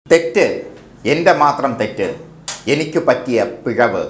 തെറ്റ് എൻ്റെ മാത്രം തെറ്റ് എനിക്ക് പറ്റിയ പിഴവ്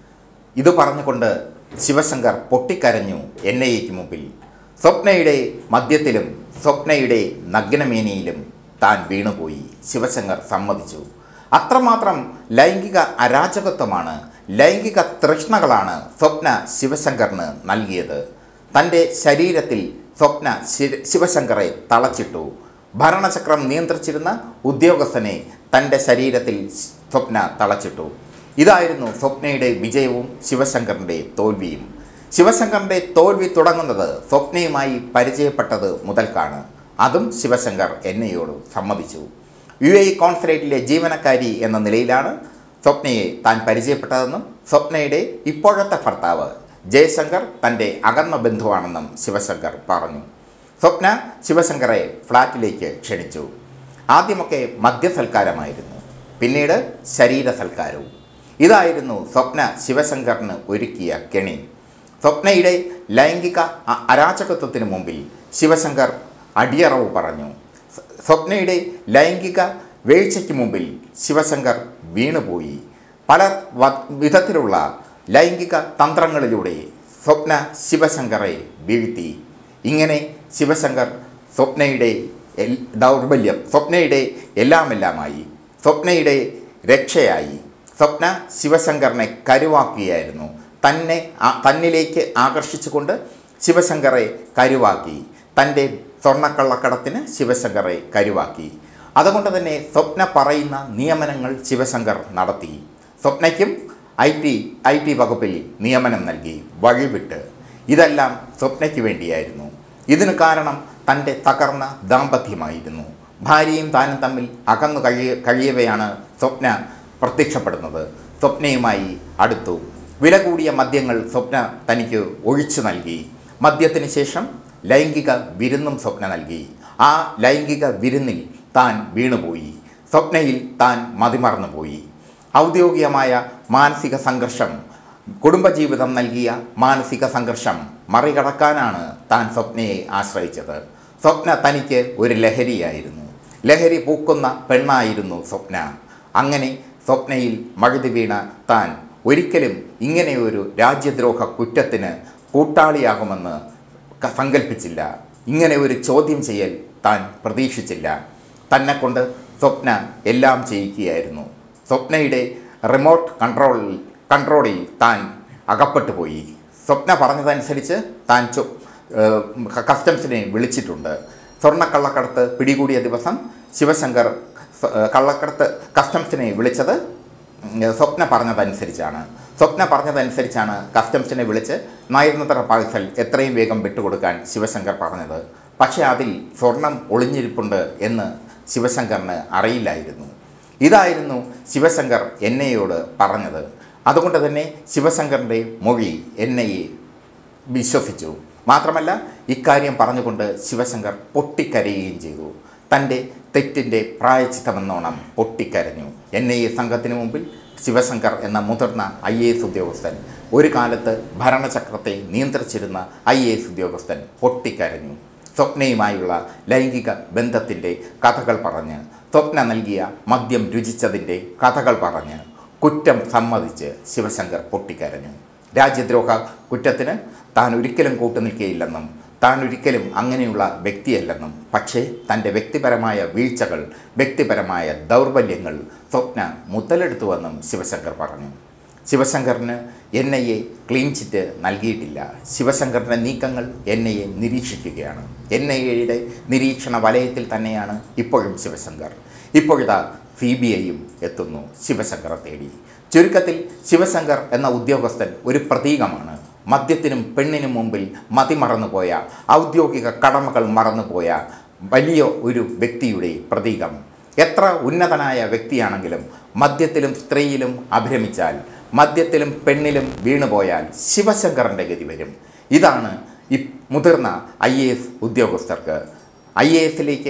ഇത് പറഞ്ഞുകൊണ്ട് ശിവശങ്കർ പൊട്ടിക്കരഞ്ഞു എൻ ഐ എക്ക് മുമ്പിൽ സ്വപ്നയുടെ മദ്യത്തിലും സ്വപ്നയുടെ നഗ്നമേനിയിലും താൻ വീണുപോയി ശിവശങ്കർ സമ്മതിച്ചു അത്രമാത്രം ലൈംഗിക അരാജകത്വമാണ് ലൈംഗിക തൃഷ്ണകളാണ് സ്വപ്ന ശിവശങ്കറിന് നൽകിയത് തൻ്റെ ശരീരത്തിൽ സ്വപ്ന ശി- ശിവശങ്കറെ തളച്ചിട്ടു ഭരണചക്രം നിയന്ത്രിച്ചിരുന്ന ഉദ്യോഗസ്ഥനെ തൻ്റെ ശരീരത്തിൽ സ്വപ്ന തളച്ചിട്ടു ഇതായിരുന്നു സ്വപ്നയുടെ വിജയവും ശിവശങ്കറിൻ്റെ തോൽവിയും ശിവശങ്കറിൻ്റെ തോൽവി തുടങ്ങുന്നത് സ്വപ്നയുമായി പരിചയപ്പെട്ടത് മുതൽക്കാണ് അതും ശിവശങ്കർ എന്നെയോട് സമ്മതിച്ചു യു എ കോൺസുലേറ്റിലെ ജീവനക്കാരി എന്ന നിലയിലാണ് സ്വപ്നയെ താൻ പരിചയപ്പെട്ടതെന്നും സ്വപ്നയുടെ ഇപ്പോഴത്തെ ഭർത്താവ് ജയശങ്കർ തൻ്റെ അകന്ന ബന്ധുവാണെന്നും ശിവശങ്കർ പറഞ്ഞു സ്വപ്ന ശിവശങ്കറെ ഫ്ലാറ്റിലേക്ക് ക്ഷണിച്ചു ആദ്യമൊക്കെ മദ്യസൽക്കാരമായിരുന്നു പിന്നീട് ശരീര സൽക്കാരവും ഇതായിരുന്നു സ്വപ്ന ശിവശങ്കറിന് ഒരുക്കിയ കെണി സ്വപ്നയുടെ ലൈംഗിക അ- അരാജകത്വത്തിന് മുമ്പിൽ ശിവശങ്കർ അടിയറവ് പറഞ്ഞു സ്വ- സ്വപ്നയുടെ ലൈംഗിക വീഴ്ചയ്ക്ക് മുമ്പിൽ ശിവശങ്കർ വീണുപോയി പല വ- വിധത്തിലുള്ള ലൈംഗിക തന്ത്രങ്ങളിലൂടെ സ്വപ്ന ശിവശങ്കറെ വീഴ്ത്തി ഇങ്ങനെ ശിവശങ്കർ സ്വപ്നയുടെ എൽ- ദൗർബല്യം സ്വപ്നയുടെ എല്ലാമെല്ലാമായി സ്വപ്നയുടെ രക്ഷയായി സ്വപ്ന ശിവശങ്കറിനെ കരുവാക്കുകയായിരുന്നു തന്നെ ആ- തന്നിലേക്ക് ആകർഷിച്ചുകൊണ്ട് ശിവശങ്കറെ കരുവാക്കി തൻ്റെ സ്വർണ്ണക്കള്ളക്കടത്തിന് ശിവശങ്കറെ കരുവാക്കി അതുകൊണ്ട് തന്നെ സ്വപ്ന പറയുന്ന നിയമനങ്ങൾ ശിവശങ്കർ നടത്തി സ്വപ്നയ്ക്കും ഐ ടി ഐ ടി വകുപ്പിൽ നിയമനം നൽകി വഴിവിട്ട് ഇതെല്ലാം സ്വപ്നയ്ക്ക് വേണ്ടിയായിരുന്നു ഇതിന് കാരണം തൻ്റെ തകർന്ന ദാമ്പത്യമായിരുന്നു ഭാര്യയും താനും തമ്മിൽ അകന്നു കഴിയ കഴിയവെയാണ് സ്വപ്ന പ്രത്യക്ഷപ്പെടുന്നത് സ്വപ്നയുമായി അടുത്തു വില കൂടിയ മദ്യങ്ങൾ സ്വപ്ന തനിക്ക് ഒഴിച്ചു നൽകി മദ്യത്തിന് ശേഷം ലൈംഗിക വിരുന്നും സ്വപ്ന നൽകി ആ ലൈംഗിക വിരുന്നിൽ താൻ വീണുപോയി സ്വപ്നയിൽ താൻ മതിമറന്നുപോയി ഔദ്യോഗികമായ മാനസിക സംഘർഷം കുടുംബജീവിതം നൽകിയ മാനസിക സംഘർഷം മറികടക്കാനാണ് താൻ സ്വപ്നയെ ആശ്രയിച്ചത് സ്വപ്ന തനിക്ക് ഒരു ലഹരിയായിരുന്നു ലഹരി പൂക്കുന്ന പെണ്ണായിരുന്നു സ്വപ്ന അങ്ങനെ സ്വപ്നയിൽ മഴുതി വീണ താൻ ഒരിക്കലും ഇങ്ങനെയൊരു രാജ്യദ്രോഹ കുറ്റത്തിന് കൂട്ടാളിയാകുമെന്ന് ക- സങ്കല്പിച്ചില്ല ഇങ്ങനെ ഒരു ചോദ്യം ചെയ്യൽ താൻ പ്രതീക്ഷിച്ചില്ല തന്നെ കൊണ്ട് സ്വപ്ന എല്ലാം ചെയ്യിക്കുകയായിരുന്നു സ്വപ്നയുടെ റിമോട്ട് കൺട്രോളിൽ കൺട്രോളിൽ താൻ അകപ്പെട്ടു പോയി സ്വപ്ന പറഞ്ഞതനുസരിച്ച് താൻ ചോ ഏഹ് കസ്റ്റംസിനെ വിളിച്ചിട്ടുണ്ട് സ്വർണ്ണക്കള്ളക്കടത്ത് പിടികൂടിയ ദിവസം ശിവശങ്കർ സ- ഏഹ് കള്ളക്കടത്ത് കസ്റ്റംസിനെ വിളിച്ചത് ഉം, സ്വപ്ന പറഞ്ഞതനുസരിച്ചാണ് സ്വപ്ന പറഞ്ഞതനുസരിച്ചാണ് കസ്റ്റംസിനെ വിളിച്ച് നയതന്ത്ര പാഴ്സൽ എത്രയും വേഗം വിട്ടുകൊടുക്കാൻ ശിവശങ്കർ പറഞ്ഞത് പക്ഷേ അതിൽ സ്വർണം ഒളിഞ്ഞിരിപ്പുണ്ട് എന്ന് ശിവശങ്കറിന് അറിയില്ലായിരുന്നു ഇതായിരുന്നു ശിവശങ്കർ എന്നയോട് പറഞ്ഞത് അതുകൊണ്ട് തന്നെ ശിവശങ്കറിൻ്റെ മൊഴി എന്നയെ വിശ്വസിച്ചു മാത്രമല്ല ഇക്കാര്യം പറഞ്ഞുകൊണ്ട് ശിവശങ്കർ പൊട്ടിക്കരയുകയും ചെയ്തു തൻ്റെ തെറ്റിൻ്റെ പ്രായച്ചിത്തമെന്നോണം പൊട്ടിക്കരഞ്ഞു എൻ ഐ എ സംഘത്തിന് മുമ്പിൽ ശിവശങ്കർ എന്ന മുതിർന്ന ഐ എ എസ് ഉദ്യോഗസ്ഥൻ ഒരു കാലത്ത് ഭരണചക്രത്തെ നിയന്ത്രിച്ചിരുന്ന ഐ എ എസ് ഉദ്യോഗസ്ഥൻ പൊട്ടിക്കരഞ്ഞു സ്വപ്നയുമായുള്ള ലൈംഗിക ബന്ധത്തിൻ്റെ കഥകൾ പറഞ്ഞ് സ്വപ്ന നൽകിയ മദ്യം രുചിച്ചതിൻ്റെ കഥകൾ പറഞ്ഞ് കുറ്റം സമ്മതിച്ച് ശിവശങ്കർ പൊട്ടിക്കരഞ്ഞു രാജ്യദ്രോഹ കുറ്റത്തിന് താൻ ഒരിക്കലും കൂട്ടുനിൽക്കുകയില്ലെന്നും താൻ ഒരിക്കലും അങ്ങനെയുള്ള വ്യക്തിയല്ലെന്നും പക്ഷേ തൻ്റെ വ്യക്തിപരമായ വീഴ്ചകൾ വ്യക്തിപരമായ ദൗർബല്യങ്ങൾ സ്വപ്ന മുതലെടുത്തുവെന്നും ശിവശങ്കർ പറഞ്ഞു ശിവശങ്കറിന് N I A clean chit നൽകിയിട്ടില്ല ശിവശങ്കറിൻ്റെ നീക്കങ്ങൾ എൻ ഐ എ നിരീക്ഷിക്കുകയാണ് എൻ ഐ എയുടെ നിരീക്ഷണ വലയത്തിൽ തന്നെയാണ് ഇപ്പോഴും ശിവശങ്കർ ഇപ്പോഴിതാ സി ബി ഐയും എത്തുന്നു ശിവശങ്കറെ തേടി ചുരുക്കത്തിൽ ശിവശങ്കർ എന്ന ഉദ്യോഗസ്ഥൻ ഒരു പ്രതീകമാണ് മദ്യത്തിനും പെണ്ണിനും മുമ്പിൽ മതിമറന്നുപോയ ഔദ്യോഗിക കടമകൾ മറന്നുപോയ വലിയ ഒരു വ്യക്തിയുടെ പ്രതീകം എത്ര ഉന്നതനായ വ്യക്തിയാണെങ്കിലും മദ്യത്തിലും സ്ത്രീയിലും അഭിരമിച്ചാൽ മദ്യത്തിലും പെണ്ണിലും വീണുപോയാൽ ശിവശങ്കറിൻ്റെ ഗതി വരും ഇതാണ് ഈ മുതിർന്ന ഐ എ എസ് ഉദ്യോഗസ്ഥർക്ക് ഐ എ എസിലേക്ക്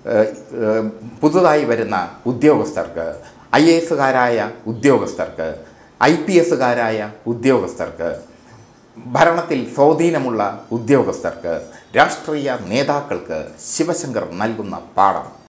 പുതുതായി വരുന്ന ഉദ്യോഗസ്ഥർക്ക് ഐ എ എസുകാരായ ഉദ്യോഗസ്ഥർക്ക് ഐ പി എസുകാരായ ഉദ്യോഗസ്ഥർക്ക് ഭരണത്തിൽ സ്വാധീനമുള്ള ഉദ്യോഗസ്ഥർക്ക് രാഷ്ട്രീയ നേതാക്കൾക്ക് ശിവശങ്കർ നൽകുന്ന പാഠം